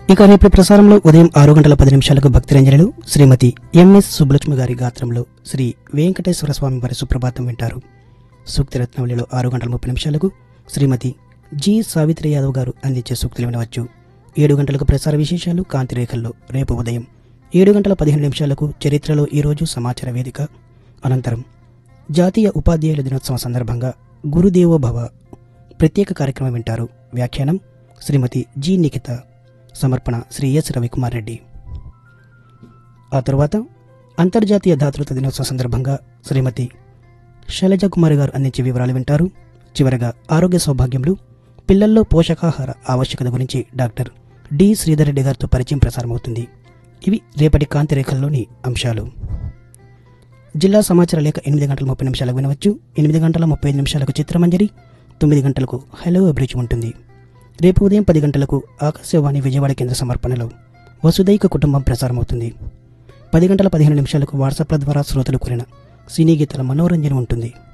ఇక రేపు ప్రసారంలో ఉదయం ఆరు గంటల పది నిమిషాలకు భక్తిరంజనులు శ్రీమతి ఎంఎస్ సుబ్బలక్ష్మి గారి గాత్రంలో శ్రీ వెంకటేశ్వర స్వామి వారి సుప్రభాతం వింటారు సూక్తి రత్నవళిలో ఆరు గంటల ముప్పై నిమిషాలకు శ్రీమతి జి సావిత్రి యాదవ్ గారు అందించే సూక్తులు వినవచ్చు ఏడు గంటలకు ప్రసార విశేషాలు కాంతి రేఖల్లో రేపు ఉదయం ఏడు గంటల పదిహేను నిమిషాలకు చరిత్రలో ఈరోజు సమాచార వేదిక అనంతరం జాతీయ ఉపాధ్యాయుల దినోత్సవం సందర్భంగా గురుదేవో భవ ప్రత్యేక కార్యక్రమం వింటారు వ్యాఖ్యానం శ్రీమతి జి నిఖిత సమర్పణ శ్రీ ఎస్ రవికుమార్ రెడ్డి ఆ తరువాత అంతర్జాతీయ ధాతృత్వ దినోత్సవం సందర్భంగా శ్రీమతి శైలజ కుమారి గారు అందించే వివరాలు వింటారు చివరగా ఆరోగ్య సౌభాగ్యంలో పిల్లల్లో పోషకాహార ఆవశ్యకత గురించి డాక్టర్ డి శ్రీధర్ రెడ్డి గారితో పరిచయం ప్రసారమవుతుంది ఇవి రేపటి కాంతి రేఖల్లోని అంశాలు జిల్లా సమాచార లేఖ ఎనిమిది గంటల ముప్పై నిమిషాలకు వినవచ్చు ఎనిమిది గంటల ముప్పై ఐదు నిమిషాలకు చిత్రమంజరి తొమ్మిది గంటలకు హలో అభిరుచి ఉంటుంది రేపు ఉదయం పది గంటలకు ఆకాశవాణి విజయవాడ కేంద్ర సమర్పణలో వసుదైక కుటుంబం ప్రసారమవుతుంది పది గంటల పదిహేను నిమిషాలకు వాట్సాప్ల ద్వారా శ్రోతలు కోరిన సినీ గీతాల మనోరంజన ఉంటుంది